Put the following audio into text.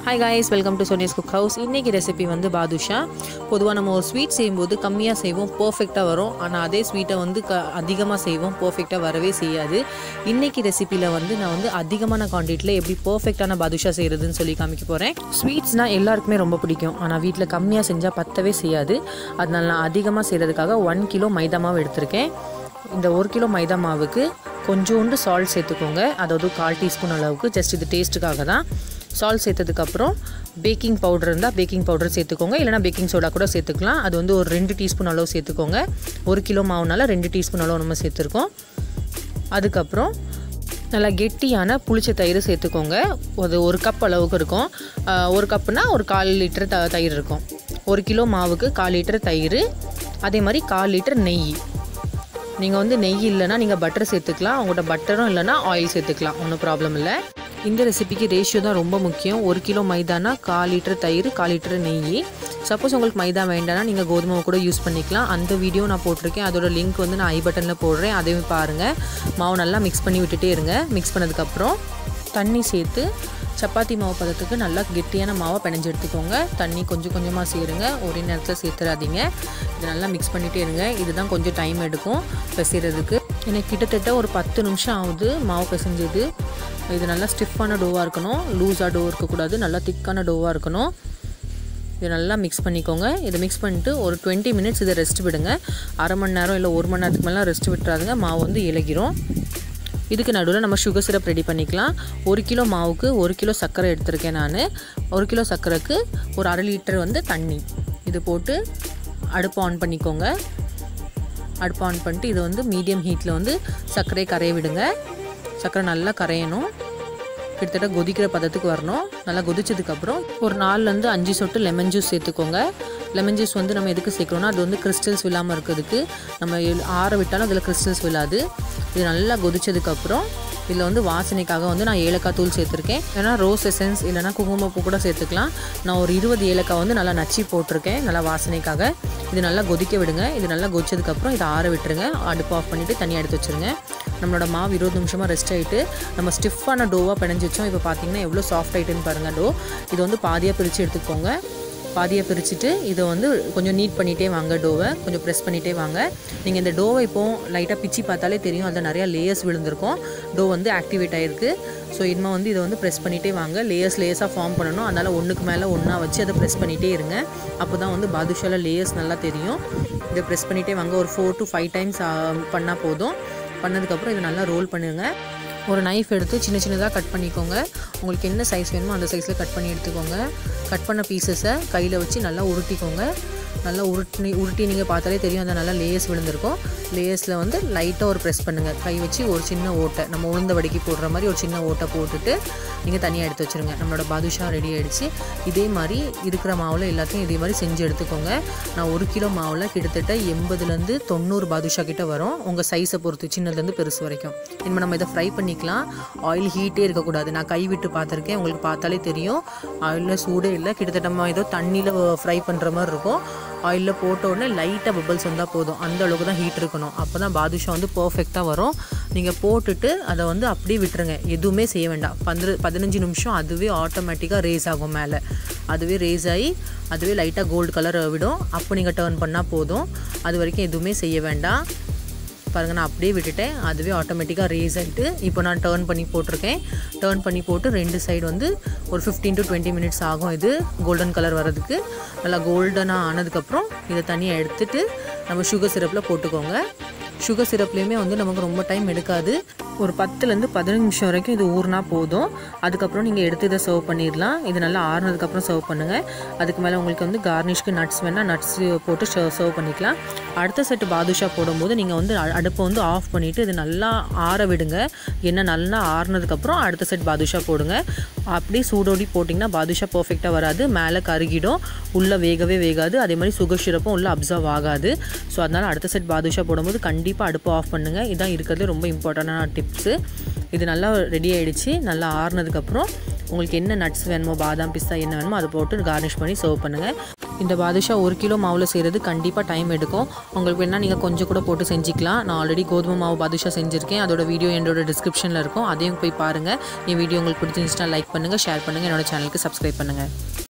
hi guys welcome to Sonia's cook house இன்றைக்கி recipe வந்து பாதுஷா பொதுவாக நம்ம ஒரு ஸ்வீட் செய்யும்போது கம்மியாக செய்வோம் பர்ஃபெக்டாக வரும் ஆனால் அதே ஸ்வீட்டை வந்து க அதிகமாக செய்வோம் பர்ஃபெக்டாக வரவே செய்யாது இன்றைக்கி ரெசிப்பியில் வந்து நான் வந்து அதிகமான குவான்டிட்டியில் எப்படி பர்ஃபெக்டான பாதுஷா செய்கிறதுன்னு சொல்லி காமிக்க போகிறேன் ஸ்வீட்ஸ்னால் எல்லாருக்குமே ரொம்ப பிடிக்கும் ஆனால் வீட்டில் கம்மியாக செஞ்சால் பத்தவே செய்யாது அதனால நான் அதிகமாக செய்கிறதுக்காக ஒன் கிலோ மைதா மாவு எடுத்திருக்கேன் இந்த ஒரு கிலோ மைதா மாவுக்கு கொஞ்சோண்டு சால்ட் சேர்த்துக்கோங்க அதாவது கால் டீஸ்பூன் அளவுக்கு ஜஸ்ட் இது டேஸ்ட்டுக்காக தான் சால்ட் சேர்த்ததுக்கப்புறம் பேக்கிங் பவுடர் இருந்தால் பேக்கிங் பவுடர் சேர்த்துக்கோங்க இல்லைனா பேக்கிங் சோடா கூட சேர்த்துக்கலாம் அது வந்து ஒரு ரெண்டு டீஸ்பூன் அளவு சேர்த்துக்கோங்க ஒரு கிலோ மாவுனால ரெண்டு டீஸ்பூன் அளவு நம்ம சேர்த்துருக்கோம் அதுக்கப்புறம் நல்லா கெட்டியான புளிச்ச தயிர் சேர்த்துக்கோங்க அது ஒரு கப் அளவுக்கு இருக்கும் ஆஹ் ஒரு கப்புனா ஒரு கால் லிட்டர் த தயிர் இருக்கும் ஒரு கிலோ மாவுக்கு கால் லிட்டர் தயிர் அதே மாதிரி கால் லிட்டர் நெய் நீங்கள் வந்து நெய் இல்லைன்னா நீங்கள் பட்டர் சேர்த்துக்கலாம் உங்கள்கிட்ட பட்டரும் இல்லைன்னா ஆயில் சேர்த்துக்கலாம் ஒன்றும் ப்ராப்ளம் இல்லை இந்த ரெசிபிக்கு ரேஷியோ தான் ரொம்ப முக்கியம் ஒரு கிலோ மைதானா கால் லிட்டர் தயிர் கால் லிட்டர் நெய் சப்போஸ் உங்களுக்கு மைதா வேண்டாம்னா நீங்கள் கோதுமை கூட யூஸ் பண்ணிக்கலாம் அந்த வீடியோ நான் போட்டிருக்கேன் அதோட லிங்க் வந்து நான் ஐ பட்டனில் போடுறேன் அதையும் பாருங்கள் மாவு நல்லா மிக்ஸ் பண்ணி விட்டுட்டே இருங்க மிக்ஸ் பண்ணதுக்கப்புறம் தண்ணி சேர்த்து சப்பாத்தி மாவு பதத்துக்கு நல்லா கெட்டியான மாவை பிணைஞ்சு எடுத்துக்கோங்க தண்ணி கொஞ்சம் கொஞ்சமாக சேருங்க ஒரே நேரத்தில் சேர்த்துறாதீங்க இது நல்லா மிக்ஸ் பண்ணிகிட்டே இருங்க இதுதான் கொஞ்சம் டைம் எடுக்கும் பிசைறதுக்கு எனக்கு கிட்டத்தட்ட ஒரு பத்து நிமிஷம் ஆகுது மாவு பிசைஞ்சது இது நல்லா ஸ்டிஃபான டோவாக இருக்கணும் லூஸாக டோ இருக்கக்கூடாது நல்லா திக்கான டோவாக இருக்கணும் இதை நல்லா மிக்ஸ் பண்ணிக்கோங்க இதை மிக்ஸ் பண்ணிட்டு ஒரு டுவெண்ட்டி மினிட்ஸ் இதை ரெஸ்ட் விடுங்க அரை மணி நேரம் இல்லை ஒரு மணி நேரத்துக்கு மேலே ரெஸ்ட் விட்டுறாதுங்க மாவு வந்து இலகிரும் இதுக்கு நடுவில் நம்ம சுகர் சிரப் ரெடி பண்ணிக்கலாம் ஒரு கிலோ மாவுக்கு ஒரு கிலோ சர்க்கரை எடுத்திருக்கேன் நான் ஒரு கிலோ சர்க்கரைக்கு ஒரு அரை லிட்டர் வந்து தண்ணி இது போட்டு அடுப்பு ஆன் பண்ணிக்கோங்க அடுப்பு ஆன் பண்ணிட்டு இது வந்து மீடியம் ஹீட்டில் வந்து சர்க்கரையை கரைய விடுங்க சர்க்கரை நல்லா கரையணும் கிட்டத்தட்ட கொதிக்கிற பதத்துக்கு வரணும் நல்லா கொதிச்சதுக்கப்புறம் ஒரு நாலுலேருந்து அஞ்சு சொட்டு லெமன் ஜூஸ் சேர்த்துக்கோங்க லெமன் ஜூஸ் வந்து நம்ம எதுக்கு சேர்க்குறோம்னா அது வந்து கிறிஸ்டல்ஸ் விழாமல் இருக்கிறதுக்கு நம்ம எல்- ஆற விட்டாலும் அதில் கிறிஸ்டல்ஸ் விழாது இது நல்லா கொதிச்சதுக்கப்புறம் இதில் வந்து வாசனைக்காக வந்து நான் ஏலக்காய் தூள் சேர்த்துருக்கேன் ஏன்னா ரோஸ் எசன்ஸ் இல்லைனா குங்குமப்பூ கூட சேர்த்துக்கலாம் நான் ஒரு இருபது ஏலக்காய் வந்து நல்லா நச்சு போட்டிருக்கேன் நல்லா வாசனைக்காக இது நல்லா கொதிக்க விடுங்க இது நல்லா கொதிச்சதுக்கப்புறம் இதை ஆற விட்டுருங்க அடுப்பு ஆஃப் பண்ணிவிட்டு தனியாக எடுத்து வச்சுருங்க நம்மளோட மாவு இருபது நிமிஷமாக ரெஸ்ட் ஆகிட்டு நம்ம ஸ்டிஃபான டோவாக பிணைஞ்சு வச்சோம் இப்போ பார்த்தீங்கன்னா எவ்வளோ சாஃப்ட் ஆகிட்டுன்னு பாருங்கள் டோ இது வந்து பாதியாக பிரித்து எடுத்துக்கோங்க பாதியாக பிரிச்சுட்டு இதை வந்து கொஞ்சம் நீட் பண்ணிகிட்டே வாங்க டோவை கொஞ்சம் ப்ரெஸ் பண்ணிகிட்டே வாங்க நீங்கள் இந்த டோவை இப்போ லைட்டாக பிச்சு பார்த்தாலே தெரியும் அதில் நிறையா லேயர்ஸ் விழுந்திருக்கும் டோ வந்து ஆக்டிவேட் ஆகிருக்கு ஸோ இனிமேல் வந்து இதை வந்து ப்ரெஸ் பண்ணிகிட்டே வாங்க லேயர்ஸ் லேயர்ஸாக ஃபார்ம் பண்ணணும் அதனால் ஒன்றுக்கு மேலே ஒன்றா வச்சு அதை ப்ரெஸ் பண்ணிகிட்டே இருங்க அப்போ தான் வந்து பாதுஷால லேயர்ஸ் நல்லா தெரியும் இதை ப்ரெஸ் பண்ணிகிட்டே வாங்க ஒரு ஃபோர் டு ஃபைவ் டைம்ஸ் பண்ணால் போதும் பண்ணதுக்கப்புறம் இதை நல்லா ரோல் பண்ணுங்க ஒரு நைஃப் எடுத்து சின்ன சின்னதாக கட் பண்ணிக்கோங்க உங்களுக்கு என்ன சைஸ் வேணுமோ அந்த சைஸில் கட் பண்ணி எடுத்துக்கோங்க கட் பண்ண பீசஸை கையில் வச்சு நல்லா உருட்டிக்கோங்க நல்லா உருட்டி உருட்டி நீங்கள் பார்த்தாலே தெரியும் அந்த நல்லா லேயர்ஸ் விழுந்திருக்கும் லேயர்ஸில் வந்து லைட்டாக ஒரு ப்ரெஸ் பண்ணுங்கள் கை வச்சு ஒரு சின்ன ஓட்டை நம்ம உளுந்த வடிக்கி போடுற மாதிரி ஒரு சின்ன ஓட்டை போட்டுட்டு நீங்கள் தனியாக எடுத்து வச்சுருங்க நம்மளோட பாதுஷா ரெடி ஆகிடுச்சு இதே மாதிரி இருக்கிற மாவில் எல்லாத்தையும் இதே மாதிரி செஞ்சு எடுத்துக்கோங்க நான் ஒரு கிலோ மாவில் கிட்டத்தட்ட எண்பதுலேருந்து தொண்ணூறு பாதுஷா கிட்ட வரும் உங்கள் சைஸை பொறுத்து சின்னதுலேருந்து பெருசு வரைக்கும் இனிமேல் நம்ம இதை ஃப்ரை பண்ணிக்கலாம் ஆயில் ஹீட்டே இருக்கக்கூடாது நான் கை விட்டு பார்த்துருக்கேன் உங்களுக்கு பார்த்தாலே தெரியும் ஆயிலில் சூடே இல்லை கிட்டத்தட்ட நம்ம ஏதோ தண்ணியில் ஃப்ரை பண்ணுற மாதிரி இருக்கும் ஆயிலில் போட்ட உடனே லைட்டாக பபிள்ஸ் வந்தால் போதும் அந்த அளவுக்கு தான் ஹீட் இருக்கணும் அப்போ தான் பாதுஷா வந்து பர்ஃபெக்டாக வரும் நீங்கள் போட்டுட்டு அதை வந்து அப்படியே விட்டுருங்க எதுவுமே செய்ய வேண்டாம் பந்திர பதினஞ்சு நிமிஷம் அதுவே ஆட்டோமேட்டிக்காக ரேஸ் ஆகும் மேலே அதுவே ரேஸ் ஆகி அதுவே லைட்டாக கோல்டு கலர் விடும் அப்போ நீங்கள் டர்ன் பண்ணால் போதும் அது வரைக்கும் எதுவுமே செய்ய வேண்டாம் பாருங்கள் நான் அப்படியே விட்டுட்டேன் அதுவே ஆட்டோமேட்டிக்காக ரேஸ் ஆகிட்டு இப்போ நான் டேர்ன் பண்ணி போட்டிருக்கேன் டேர்ன் பண்ணி போட்டு ரெண்டு சைடு வந்து ஒரு ஃபிஃப்டீன் டு டுவெண்ட்டி மினிட்ஸ் ஆகும் இது கோல்டன் கலர் வர்றதுக்கு நல்லா கோல்டனாக ஆனதுக்கப்புறம் இதை தனியாக எடுத்துட்டு நம்ம சுகர் சிரப்பில் போட்டுக்கோங்க சுகர் சிரப்லேயுமே வந்து நமக்கு ரொம்ப டைம் எடுக்காது ஒரு பத்துலேருந்து பதினஞ்சு நிமிஷம் வரைக்கும் இது ஊறினா போதும் அதுக்கப்புறம் நீங்கள் எடுத்து இதை சர்வ் பண்ணிடலாம் இது நல்லா ஆறுனதுக்கப்புறம் சர்வ் பண்ணுங்கள் அதுக்கு மேலே உங்களுக்கு வந்து கார்னிஷ்க்கு நட்ஸ் வேணால் நட்ஸ் போட்டு சர்வ் பண்ணிக்கலாம் அடுத்த செட்டு பாதுஷா போடும்போது நீங்கள் வந்து அ- அடுப்பை வந்து ஆஃப் பண்ணிவிட்டு இது நல்லா ஆற விடுங்க எண்ணெய் நல்லா ஆறுனதுக்கப்புறம் அடுத்த செட் பாதுஷா போடுங்க அப்படியே சூடோடி போட்டிங்கன்னா பாதுஷா பர்ஃபெக்டாக வராது மேலே கருகிடும் உள்ளே வேகவே வேகாது அதே மாதிரி சுகர் சிரப்பும் உள்ளே அப்சர்வ் ஆகாது ஸோ அதனால் அடுத்த செட் பாதுஷா போடும்போது கண்டிப்பாக அடுப்பு ஆஃப் பண்ணுங்கள் இதான் இருக்கிறதுல ரொம்ப இம்பார்ட்டண்டான டிப்ஸு இது நல்லா ரெடி ஆயிடுச்சு நல்லா ஆறுனதுக்கப்புறம் உங்களுக்கு என்ன நட்ஸ் வேணுமோ பாதாம் பிஸ்தா என்ன வேணுமோ அதை போட்டு கார்னிஷ் பண்ணி சர்வ் பண்ணுங்கள் இந்த பாதுஷா ஒரு கிலோ மாவில் செய்கிறது கண்டிப்பாக டைம் எடுக்கும் உங்களுக்கு வேணால் நீங்கள் கொஞ்சம் கூட போட்டு செஞ்சுக்கலாம் நான் ஆல்ரெடி கோதுமை மாவு பாதுஷா செஞ்சுருக்கேன் அதோட வீடியோ என்னோட டிஸ்கிரிப்ஷனில் இருக்கும் அதையும் போய் பாருங்கள் என் வீடியோ உங்களுக்கு பிடிச்சிருந்துச்சுன்னா லைக் பண்ணுங்கள் ஷேர் பண்ணுங்கள் என்னோட சேனலுக்கு சப்ஸ்கிரைப் பண்ணுங்கள்